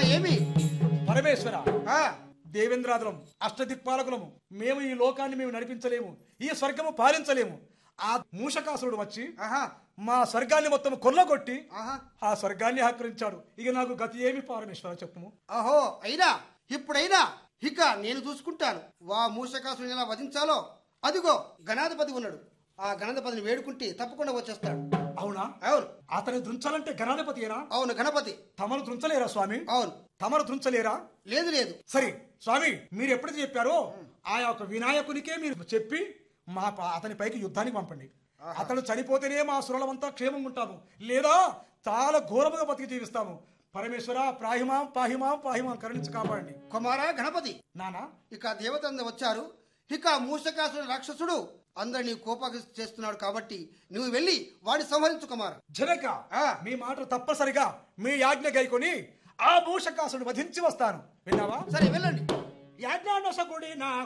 ఏమి పరమేశ్వర ఆ, దేవేంద్రాదులం అష్టదిక్పాలకులము మేము ఈ లోకాన్ని మేము నడిపించలేము ఈ స్వర్గము పాలించలేము ఆ మూషకాసురుడు వచ్చి ఆహా మా స్వర్గాన్ని మొత్తం కొల్లగొట్టి ఆహా ఆ స్వర్గాన్ని ఆక్రమించాడు ఇక నాకు గతి ఏమి పరమేశ్వర చెప్పుము అహో అయినా ఇప్పుడైనా ఇక నేను చూసుకుంటాను వా మూషకాసుని ఎలా వధించాలో అదిగో గణాధిపతి ఉన్నాడు ఆ గణాధిపతిని వేడుకుంటే తప్పకుండా వచ్చేస్తాడు అవునా అవును అతని దృంచాలంటే గణాధిపతియేనా అవును గణపతి తమరు దృంచలేరా స్వామి అవును తమరు దృంచలేరా లేదు లేదు సరే స్వామి మీరు ఎప్పుడైతే చెప్పారో ఆ యొక్క వినాయకునికే మీరు చెప్పి మా ప- అతని పైకి యుద్ధానికి పంపండి అతడు చనిపోతేనే మా సురలమంతా క్షేమంగా ఉంటాము లేదా చాలా ఘోరముగా బతికి జీవిస్తాము పరమేశ్వర ప్రాహిమాం పాహిమాం పాహిమాం కరుణించి కాపాడండి కుమారా గణపతి నానా ఇక దేవతంద వచ్చారు ఇక మూషకాసుడు రాక్షసుడు అందరినీ కోప చేస్తున్నాడు కాబట్టి నువ్వు వెళ్ళి వాడిని సంహరించు కుమార జనక ఆ. మీ మాట తప్పనిసరిగా మీ యాజ్ఞ గైకొని ఆ భూషకాసుడు వధించి వస్తాను విన్నావా సరే వెళ్ళండి యాజ్ఞానసకుడి నా